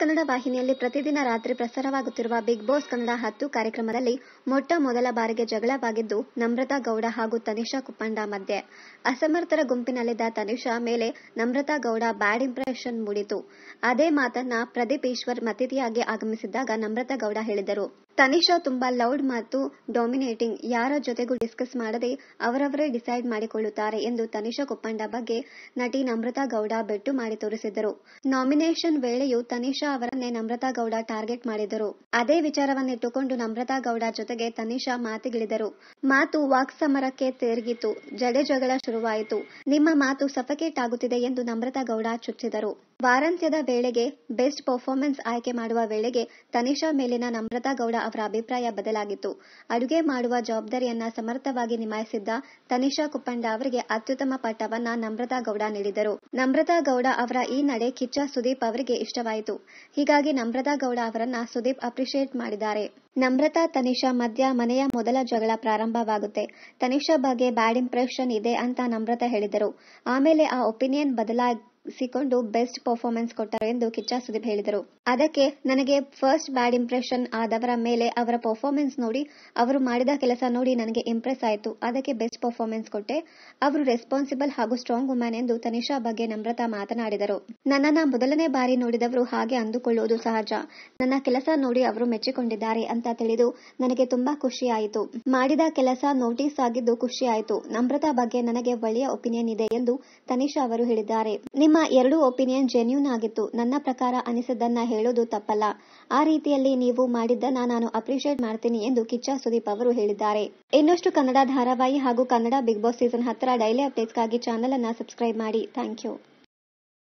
ಕನ್ನಡ ವಾಹಿನಿಯಲ್ಲಿ ಪ್ರತಿದಿನ ರಾತ್ರಿ ಪ್ರಸಾರವಾಗುತ್ತಿರುವ ಬಿಗ್ ಬಾಸ್ ಕನ್ನಡ ಹತ್ತು ಕಾರ್ಯಕ್ರಮದಲ್ಲಿ ಮೊಟ್ಟ ಮೊದಲ ಬಾರಿಗೆ ಜಗಳವಾಗಿದ್ದು ನಮ್ರತಾ ಗೌಡ ಹಾಗೂ ತನಿಷಾ ಕುಪ್ಪಂಡ ಮಧ್ಯೆ ಅಸಮರ್ಥರ ಗುಂಪಿನಲ್ಲಿದ್ದ ತನಿಷಾ ಮೇಲೆ ನಮ್ರತಾ ಗೌಡ ಬ್ಯಾಡ್ ಇಂಪ್ರೆಷನ್ ಮೂಡಿತು ಅದೇ ಮಾತನ್ನ ಪ್ರದೀಪ್ ಈಶ್ವರ್ ಅತಿಥಿಯಾಗಿ ಆಗಮಿಸಿದ್ದಾಗ ನಮ್ರತಾ ಗೌಡ ಹೇಳಿದರು ತನಿಷಾ ತುಂಬಾ ಲೌಡ್ ಮತ್ತು ಡಾಮಿನೇಟಿಂಗ್ ಯಾರ ಜೊತೆಗೂ ಡಿಸ್ಕಸ್ ಮಾಡದೆ ಅವರವರೇ ಡಿಸೈಡ್ ಮಾಡಿಕೊಳ್ಳುತ್ತಾರೆ ಎಂದು ತನಿಷಾ ಕುಪ್ಪಂಡ ಬಗ್ಗೆ ನಟಿ ನಮ್ರತಾ ಗೌಡ ಬೆಟ್ಟು ಮಾಡಿ ತೋರಿಸಿದ್ದರು ನಾಮಿನೇಷನ್ ವೇಳೆಯೂ ತನಿಷಾ ಅವರನ್ನೇ ನಮ್ರತಾ ಗೌಡ ಟಾರ್ಗೆಟ್ ಮಾಡಿದರು ಅದೇ ವಿಚಾರವನ್ನಿಟ್ಟುಕೊಂಡು ನಮ್ರತಾ ಗೌಡ ಜೊತೆಗೆ ತನಿಷಾ ಮಾತಿಗಿಳಿದರು ಮಾತು ವಾಕ್ಸಮರಕ್ಕೆ ತಿರುಗಿತು ಜಡೆ ಜಗಳ ಶುರುವಾಯಿತು ನಿಮ್ಮ ಮಾತು ಸಫಕೇಟ್ ಆಗುತ್ತಿದೆ ಎಂದು ನಮ್ರತಾ ಗೌಡ ಚುಚ್ಚಿದರು ವಾರಾಂತ್ಯದ ವೇಳೆಗೆ ಬೆಸ್ಟ್ ಪರ್ಫಾರ್ಮೆನ್ಸ್ ಆಯ್ಕೆ ಮಾಡುವ ವೇಳೆಗೆ ತನಿಷಾ ಮೇಲಿನ ನಮ್ರತಾ ಗೌಡ ಅವರ ಅಭಿಪ್ರಾಯ ಬದಲಾಗಿತ್ತು ಅಡುಗೆ ಮಾಡುವ ಜವಾಬ್ದಾರಿಯನ್ನ ಸಮರ್ಥವಾಗಿ ನಿಭಾಯಿಸಿದ್ದ ತನಿಷಾ ಕುಪ್ಪಂಡ ಅವರಿಗೆ ಅತ್ಯುತ್ತಮ ಪಟ್ಟವನ್ನ ನಮ್ರತಾ ಗೌಡ ನೀಡಿದರು ನಮ್ರತಾ ಗೌಡ ಅವರ ಈ ನಡೆ ಕಿಚ್ಚ ಸುದೀಪ್ ಅವರಿಗೆ ಇಷ್ಟವಾಯಿತು ಹೀಗಾಗಿ ನಮ್ರತಾ ಗೌಡ ಅವರನ್ನ ಸುದೀಪ್ ಅಪ್ರಿಶಿಯೇಟ್ ಮಾಡಿದ್ದಾರೆ ನಮ್ರತಾ ತನಿಷಾ ಮಧ್ಯ ಮನೆಯ ಮೊದಲ ಜಗಳ ಪ್ರಾರಂಭವಾಗುತ್ತೆ ತನಿಷಾ ಬಗ್ಗೆ ಬ್ಯಾಡ್ ಇಂಪ್ರೆಷನ್ ಇದೆ ಅಂತ ನಮ್ರತಾ ಹೇಳಿದರು ಆಮೇಲೆ ಆ ಒಪಿನಿಯನ್ ಬದಲಾಯಿಸಿಕೊಂಡು ಬೆಸ್ಟ್ ಪರ್ಫಾರ್ಮೆನ್ಸ್ ಕೊಟ್ಟರು ಎಂದು ಕಿಚ್ಚ ಸುದೀಪ್ ಹೇಳಿದರು ಅದಕ್ಕೆ ನನಗೆ ಫಸ್ಟ್ ಬ್ಯಾಡ್ ಇಂಪ್ರೆಷನ್ ಆದವರ ಮೇಲೆ ಅವರ ಪರ್ಫಾರ್ಮೆನ್ಸ್ ನೋಡಿ ಅವರು ಮಾಡಿದ ಕೆಲಸ ನೋಡಿ ನನಗೆ ಇಂಪ್ರೆಸ್ ಆಯಿತು ಅದಕ್ಕೆ ಬೆಸ್ಟ್ ಪರ್ಫಾರ್ಮೆನ್ಸ್ ಕೊಟ್ಟೆ ಅವರು ರೆಸ್ಪಾನ್ಸಿಬಲ್ ಹಾಗೂ ಸ್ಟ್ರಾಂಗ್ ವುಮನ್ ಎಂದು ತನಿಷಾ ಬಗ್ಗೆ ನಮ್ರತಾ ಮಾತನಾಡಿದರು ನನ್ನನ್ನ ಮೊದಲನೇ ಬಾರಿ ನೋಡಿದವರು ಹಾಗೆ ಅಂದುಕೊಳ್ಳುವುದು ಸಹಜ ನನ್ನ ಕೆಲಸ ನೋಡಿ ಅವರು ಮೆಚ್ಚಿಕೊಂಡಿದ್ದಾರೆ ಅಂತ ತಿಳಿದು ನನಗೆ ತುಂಬಾ ಖುಷಿಯಾಯಿತು ಮಾಡಿದ ಕೆಲಸ ನೋಟಿಸ್ ಆಗಿದ್ದು ಖುಷಿಯಾಯಿತು ನಮ್ರತಾ ಬಗ್ಗೆ ನನಗೆ ಒಳ್ಳೆಯ ಒಪಿನಿಯನ್ ಇದೆ ಎಂದು ತನಿಷಾ ಅವರು ಹೇಳಿದ್ದಾರೆ ನಿಮ್ಮ ಎರಡೂ ಒಪಿನಿಯನ್ ಜೆನ್ಯೂನ್ ಆಗಿತ್ತು ನನ್ನ ಪ್ರಕಾರ ಅನಿಸಿದ್ದನ್ನ ಹೇಳೋದು ತಪ್ಪಲ್ಲ ಆ ರೀತಿಯಲ್ಲಿ ನೀವು ಮಾಡಿದ್ದನ್ನ ನಾನು ಅಪ್ರಿಶಿಯೇಟ್ ಮಾಡ್ತೀನಿ ಎಂದು ಕಿಚ್ಚ ಸುದೀಪ್ ಅವರು ಹೇಳಿದ್ದಾರೆ ಇನ್ನಷ್ಟು ಕನ್ನಡ ಧಾರಾವಾಹಿ ಹಾಗೂ ಕನ್ನಡ ಬಿಗ್ ಬಾಸ್ ಸೀಸನ್ ಹತ್ತರ ಡೈಲಿ ಅಪ್ಡೇಟ್ಸ್ಗಾಗಿ ಚಾನೆಲ್ ಅನ್ನ ಸಬ್ಸ್ಕ್ರೈಬ್ ಮಾಡಿ ಥ್ಯಾಂಕ್ ಯು